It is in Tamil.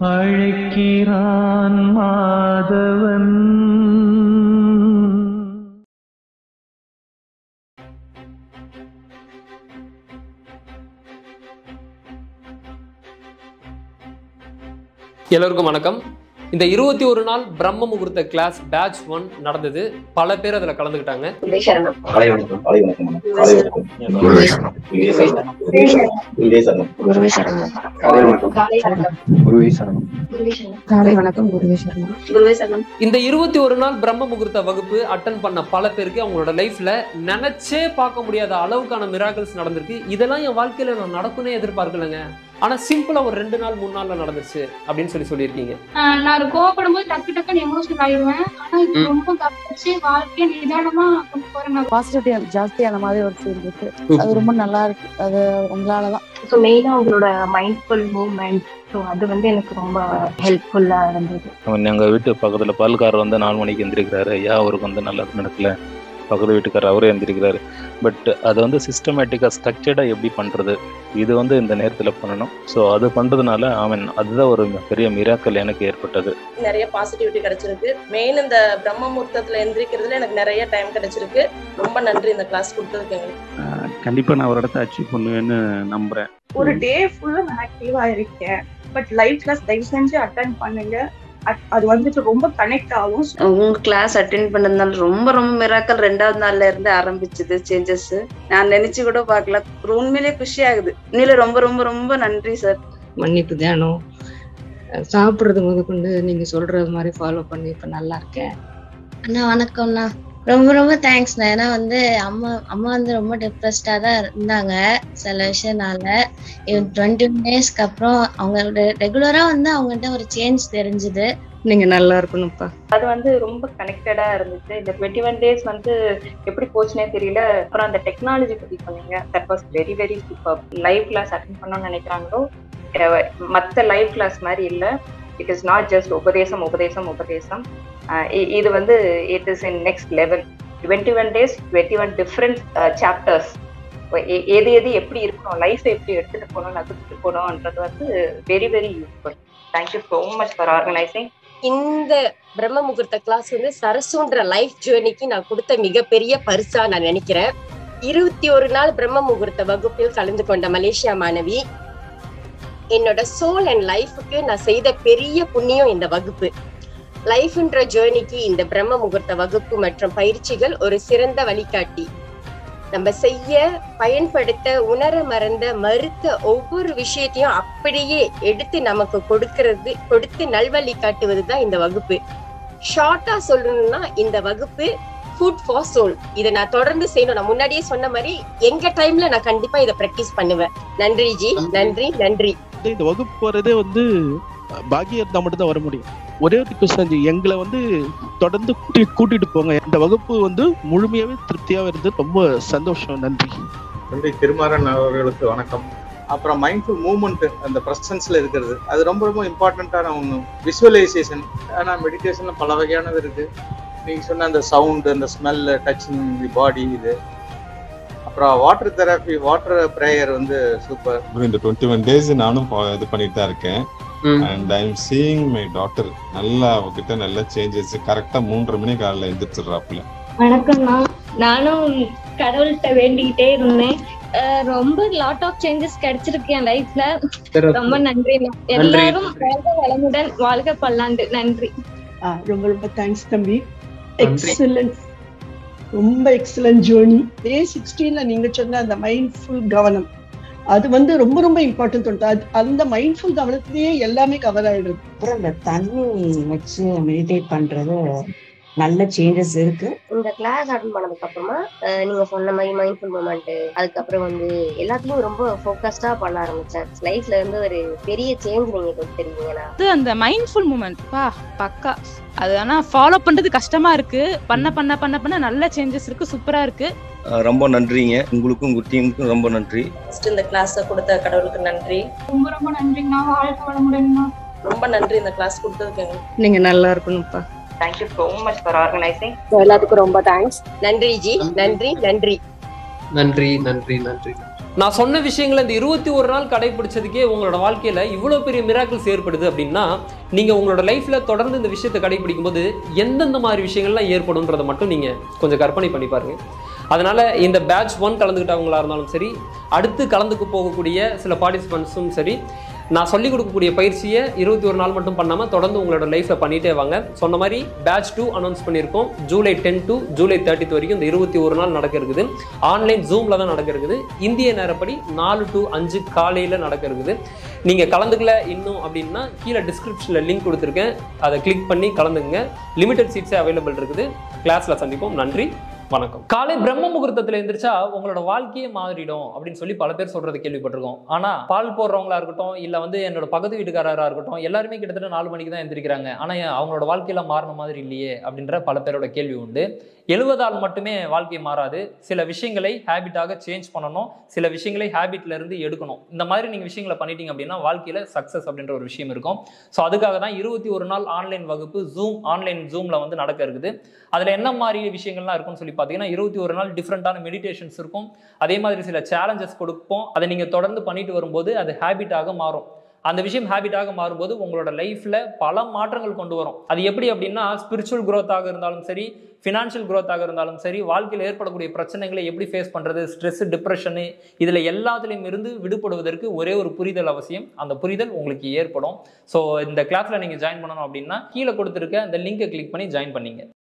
அழைக்கிறான் மாதவன் எல்லோருக்கும் வணக்கம் இந்த இருபத்தி ஒரு நாள் பிரம்ம முகூர்த்த கிளாஸ் பேட்ச் ஒன் நடந்தது பல பேர் அதில் கலந்துக்கிட்டாங்க சரணம் காலை வணக்கம் காலை வணக்கம் காலை வணக்கம் குருவே சரணம் குருவே சரணம் குருவே சரணம் காலை வணக்கம் காலை சரணம் குருவே சரணம் காலை வணக்கம் குருவே சரணம் குருவே சரணம் இந்த இருபத்தி ஒரு நாள் பிரம்ம முகூர்த்த வகுப்பு அட்டன் பண்ண பல பேருக்கு அவங்களோட லைஃப்ல நினைச்சே பார்க்க முடியாத அளவுக்கான மிராக்கிள்ஸ் நடந்திருக்கு இதெல்லாம் என் வாழ்க்கையில நான் நடக்கும்னே எதிர்பார்க்கலங்க ஆனா சிம்பிளா ஒரு ரெண்டு நாள் மூணு நாள்ல நடந்துருச்சு அப்படின்னு சொல்லி சொல்லியிருக்கீங்க ஆஹ் நான் ஒரு கோவப்படும் போது டக்கு டக்குன்னு எமோஷனல் ஆயிடுவேன் ஆனா இது ம். ரொம்ப கவனிச்சு வாழ்க்கையை நிதானமா கொண்டு போறேன் நான் பாசிட்டிவிட்டி ஜாஸ்தியான மாதிரி ஒரு ஃபீல் இருக்கு அது ரொம்ப நல்லா இருக்கு அது உங்களாலதான் ஸோ மெயினாக உங்களோட மைண்ட்ஃபுல் மூமெண்ட் ஸோ அது வந்து எனக்கு ரொம்ப ஹெல்ப்ஃபுல்லாக இருந்தது அவன் எங்கள் வீட்டு பக்கத்தில் பால்காரர் வந்து நாலு மணிக்கு எந்திரிக்கிறாரு ஐயா அவருக்கு வந்து நல்லது நடக்கல பக்கத்து வீட்டுக்காரர் அவரே எந்திரிக்கிறாரு பட் அதை வந்து சிஸ்டமேட்டிக்காக ஸ்ட்ரக்சர்டாக எப்படி பண்ணுறது இது வந்து இந்த நேரத்தில் பண்ணணும் ஸோ அது பண்ணுறதுனால அவன் அதுதான் ஒரு பெரிய மிராக்கல் எனக்கு ஏற்பட்டது நிறைய பாசிட்டிவிட்டி கிடைச்சிருக்கு மெயின் இந்த பிரம்ம முகூர்த்தத்துல எந்திரிக்கிறதுல எனக்கு நிறைய டைம் கிடைச்சிருக்கு ரொம்ப நன்றி இந்த கிளாஸ் கொடுத்ததுக்கு எங்களுக்கு கண்டிப்பா நான் ஒரு இடத்த அச்சீவ் பண்ணுவேன்னு நம்புறேன் ஒரு டே ஃபுல்லா நான் ஆக்டிவா இருக்கேன் பட் லைஃப் கிளாஸ் தயவு செஞ்சு அட்டன் பண்ணுங்க அட்- அது வந்துட்டு ரொம்ப கனெக்ட் ஆகும் உங்க கிளாஸ் அட்டென்ட் பண்ணதுனால ரொம்ப ரொம்ப மிராக்கல் ரெண்டாவது நாள்ல இருந்து ஆரம்பிச்சது சேஞ்சஸ் நான் நினைச்சு கூட பார்க்கல உண்மையிலேயே குஷி ஆகுது உண்மையிலே ரொம்ப ரொம்ப ரொம்ப நன்றி சார் மன்னிப்பு தியானம் அஹ் சாப்பிடுறது முதற்கொண்டு நீங்க சொல்றது மாதிரி ஃபாலோ பண்ணி இப்ப நல்லா இருக்கேன் அண்ணா வணக்கம்ண்ணா ரொம்ப ரொம்ப தேங்க்ஸ்ண்ணா ஏன்னா வந்து அம்மா அம்மா வந்து ரொம்ப டிப்ரெஸ்டாக தான் இருந்தாங்க சில விஷயனால டுவெண்ட்டி டேஸ்க்கு அப்புறம் அவங்க ரெகுலராக வந்து அவங்ககிட்ட ஒரு சேஞ்ச் தெரிஞ்சுது நீங்க நல்லா இருக்கணும்ப்பா அது வந்து ரொம்ப கனெக்டடா இருந்துச்சு இந்த டுவெண்ட்டி ஒன் டேஸ் வந்து எப்படி போச்சுனே தெரியல அப்புறம் அந்த டெக்னாலஜி பத்தி சொன்னீங்க that was very very super live class attend பண்ணணும்னு நினைக்கிறாங்களோ அஹ் மத்த லைவ் கிளாஸ் மாதிரி இல்லை இட் இஸ் நாட் ஜஸ்ட் உபதேசம் உபதேசம் உபதேசம் அஹ் இ- இது வந்து it is in next level twenty one days twenty one different chapters எது எது எப்படி இருக்கணும் லைஃப் எப்படி எடுத்துட்டு போகணும் நகர்த்துட்டு போகணும்ன்றது வந்து very very useful thank you so much for organising இந்த பிரம்ம முகூர்த்த கிளாஸ் வந்து சரசுன்ற லைஃப் ஜேர்னிக்கு நான் கொடுத்த மிகப்பெரிய பரிசா நான் நினைக்கிறேன் இருபத்தி ஒரு நாள் பிரம்ம முகூர்த்த வகுப்பில் கலந்து கொண்ட மலேசியா மாணவி என்னோட சோல் அண்ட் லைஃபுக்கு நான் செய்த பெரிய புண்ணியம் இந்த வகுப்பு லைஃப்ன்ற ஜேர்னிக்கு இந்த பிரம்ம முகூர்த்த வகுப்பு மற்றும் பயிற்சிகள் ஒரு சிறந்த வழிகாட்டி நம்ம செய்ய பயன்படுத்த உணர மறந்த மறுத்த ஒவ்வொரு விஷயத்தையும் அப்படியே எடுத்து நமக்கு கொடுக்கிறது கொடுத்து நல்வழி காட்டுவது தான் இந்த வகுப்பு ஷார்ட்டா சொல்லணும்னா இந்த வகுப்பு ஃபுட் ஃபார் சோல் இதை நான் தொடர்ந்து செய்யணும் நான் முன்னாடியே சொன்ன மாதிரி எங்க டைம்ல நான் கண்டிப்பா இதை ப்ராக்டிஸ் பண்ணுவேன் நன்றி ஜி நன்றி நன்றி இந்த வகுப்பு போறதே வந்து பாக்கியம் இருந்தா மட்டும்தான் வர முடியும் ஒரே ஒரு ரிக்வஸ்ட் தான் ஜி, எங்களை வந்து தொடர்ந்து கூட்டி கூட்டிட்டு போங்க இந்த வகுப்பு வந்து முழுமையாவே திருப்தியாவே இருந்து ரொம்ப சந்தோஷம் நன்றி தந்தை திருமாறன் அவர்களுக்கு வணக்கம் அப்புறம் மைண்ட்ஃபுல் மூவ்மெண்ட் அந்த ப்ரெசன்ஸ்ல இருக்கிறது அது ரொம்ப ரொம்ப இம்பார்ட்டண்ட்டான ஒன்று விஷுவலைசேஷன் ஆனால் மெடிடேஷன்ல பல வகையானது இருக்கு நீங்க சொன்ன அந்த சவுண்டு அந்த ஸ்மெல் டச்சிங் தி பாடி இது அப்புறம் வாட்டர் தெரப்பி வாட்டர் ப்ரேயர் வந்து சூப்பர் அப்புறம் இந்த டுவெண்ட்டி ஒன் டேஸ் நானும் fo- இது பண்ணிட்டு தான் இருக்கேன் and I am seeing my daughter நல்லா அவகிட்ட நல்ல சேஞ்சஸ் கரெக்டா மூன்றரை மணி காலைல எந்திரிச்சிடுறாப்புல வணக்கம்ண்ணா நானும் கடவுள்கிட்ட வேண்டிக்கிட்டே இருந்தேன் அஹ் ரொம்ப லாட் ஆஃப் சேஞ்சஸ் கிடைச்சிருக்கு என் லைஃப்ல ரொம்ப நன்றிண்ணா எல்லாரும் வாழ்க வளமுடன் வாழ்க பல்லாண்டு நன்றி ரொம்ப ரொம்ப தேங்க்ஸ் தம்பி எக்ஸலன்ட் ரொம்ப எக்ஸலன்ட் ஜேர்னி டே சிக்ஸ்டீன்ல நீங்க சொன்ன அந்த மைண்ட்ஃபுல் கவனம் அது வந்து ரொம்ப ரொம்ப இம்பார்ட்டன்ட் தோணுது அது அந்த மைண்ட்ஃபுல் கவனத்திலேயே எல்லாமே கவர் ஆயிடுது அப்புறம் இந்த தண்ணி வச்சு மெடிடேட் பண்றது நல்ல சேஞ்சஸ் இருக்கு இந்த கிளாஸ் அட்டன் பண்ணதுக்கு அப்புறமா அஹ், நீங்க சொன்ன மாதிரி மைண்ட்ஃபுல் மூமெண்ட் அதுக்கப்புறம் வந்து எல்லாத்தையும் ரொம்ப ஃபோக்கஸ்டா பண்ண ஆரம்பிச்சேன் லைஃப்ல இருந்து ஒரு பெரிய சேஞ்ச் நீங்க கொடுத்துருக்கீங்கண்ணா அது அந்த மைண்ட்ஃபுல் மூமெண்ட் பா பக்கா அது ஆனா ஃபாலோ பண்றது கஷ்டமா இருக்கு பண்ண பண்ண பண்ண பண்ண நல்ல சேஞ்சஸ் இருக்கு சூப்பரா இருக்கு ரொம்ப நன்றிங்க உங்களுக்கும் உங்க டீமுக்கும் ரொம்ப நன்றி ஃபர்ஸ்ட் இந்த கிளாஸை கொடுத்த கடவுளுக்கு நன்றி ரொம்ப ரொம்ப நன்றிங்கண்ணா வாழ்க வளமுடன்ண்ணா ரொம்ப நன்றி இந்த கிளாஸ் கொடுத்ததுக்கு எங்களுக்கு நீங்க நல்லா இருக்கணும்ப்பா thank you so much for organising எல்லாத்துக்கும் ரொம்ப தேங்க்ஸ் நன்றி ஜி நன்றி நன்றி நன்றி நன்றி நன்றி நான் சொன்ன விஷயங்களை இந்த இருபத்தி ஒரு நாள் கடைபிடிச்சதுக்கே உங்களோட வாழ்க்கையில இவ்வளோ பெரிய மிராக்கிள்ஸ் ஏற்படுது அப்படின்னா நீங்க உங்களோட லைஃப்ல தொடர்ந்து இந்த விஷயத்தை கடைபிடிக்கும் போது எந்தெந்த மாதிரி விஷயங்கள்லாம் ஏற்படும்ன்றதை மட்டும் நீங்க கொஞ்சம் கற்பனை பண்ணி பாருங்க அதனால இந்த பேட்ச் ஒன் கலந்துக்கிட்டவங்களா இருந்தாலும் சரி அடுத்து கலந்துக்கு போகக்கூடிய சில பார்ட்டிசிபென்ட்ஸும் சரி நான் சொல்லிக் கொடுக்கக்கூடிய பயிற்சியை இருபத்தி ஒரு நாள் மட்டும் பண்ணாமல் தொடர்ந்து உங்களோட லைஃப்பில் பண்ணிட்டே வாங்க சொன்ன மாதிரி பேட்ச் டூ அனௌன்ஸ் பண்ணியிருக்கோம் July ten to July thirtieth வரைக்கும் இந்த இருபத்தி ஒரு நாள் நடக்க இருக்குது ஆன்லைன் ஜூமில் தான் நடக்க இருக்குது இந்திய நேரப்படி நாலு டு அஞ்சு காலையில் நடக்க இருக்குது நீங்கள் கலந்துக்கல இன்னும் அப்படின்னா கீழே டிஸ்கிரிப்ஷனில் லிங்க் கொடுத்துருக்கேன் அதை கிளிக் பண்ணி கலந்துங்க லிமிடெட் சீட்ஸே அவைலபிள் இருக்குது கிளாஸில் சந்திப்போம் நன்றி வணக்கம் காலை பிரம்ம முகூர்த்தத்துல எந்திரிச்சா உங்களோட வாழ்க்கையே மாறிடும் அப்படின்னு சொல்லி பல பேர் சொல்றது கேள்விப்பட்டிருக்கோம் ஆனா பால் போடுறவங்களா இருக்கட்டும் இல்ல வந்து என்னோட பக்கத்து வீட்டுக்காரரா இருக்கட்டும் எல்லாருமே கிட்டத்தட்ட நாலு மணிக்கு தான் எந்திரிக்கிறாங்க ஆனா ஏன் அவங்களோட வாழ்க்கையில மாறின மாதிரி இல்லையே அப்படின்ற பல பேரோட கேள்வி உண்டு எழுவதால் மட்டுமே வாழ்க்கை மாறாது சில விஷயங்களை ஹேபிட்டாக சேஞ்ச் பண்ணணும் சில விஷயங்களை ஹேபிட்ல இருந்து எடுக்கணும் இந்த மாதிரி நீங்க விஷயங்களை பண்ணிட்டீங்க அப்படின்னா வாழ்க்கையில சக்சஸ் அப்படின்ற ஒரு விஷயம் இருக்கும் ஸோ அதுக்காக தான் இருபத்தி ஒரு நாள் ஆன்லைன் வகுப்பு ஜூம் ஆன்லைன் ஜூம்ல வந்து நடக்க இருக்குது அதுல என்ன மாதிரி விஷயங்கள்லாம் இருக்கும்னு சொல்லி பார்த்தீங்கன்னா இருபத்தி ஒரு நாள் டிஃப்ரெண்டான மெடிடேஷன்ஸ் இருக்கும் அதே மாதிரி சில சேலஞ்சஸ் கொடுப்போம் அதை நீங்க தொடர்ந்து பண்ணிட்டு வரும்போது அது ஹேபிட்டாக மாறும் அந்த விஷயம் ஹேபிட்டாக மாறும்போது உங்களோட லைஃப்ல பல மாற்றங்கள் கொண்டு வரும் அது எப்படி அப்படின்னா ஸ்பிரிச்சுவல் growth-ஆக இருந்தாலும் சரி ஃபினான்ஷியல் growth-ஆக இருந்தாலும் சரி வாழ்க்கையில் ஏற்படக்கூடிய பிரச்சனைகளை எப்படி ஃபேஸ் பண்றது ஸ்ட்ரெஸ் டிப்ரெஷனு இதுல எல்லாத்துலேயும் இருந்து விடுபடுவதற்கு ஒரே ஒரு புரிதல் அவசியம் அந்த புரிதல் உங்களுக்கு ஏற்படும் ஸோ இந்த கிளாஸ்ல நீங்க ஜாயின் பண்ணணும் அப்படின்னா கீழே கொடுத்துருக்க அந்த லிங்கை கிளிக் பண்ணி ஜாயின் பண்ணீங்க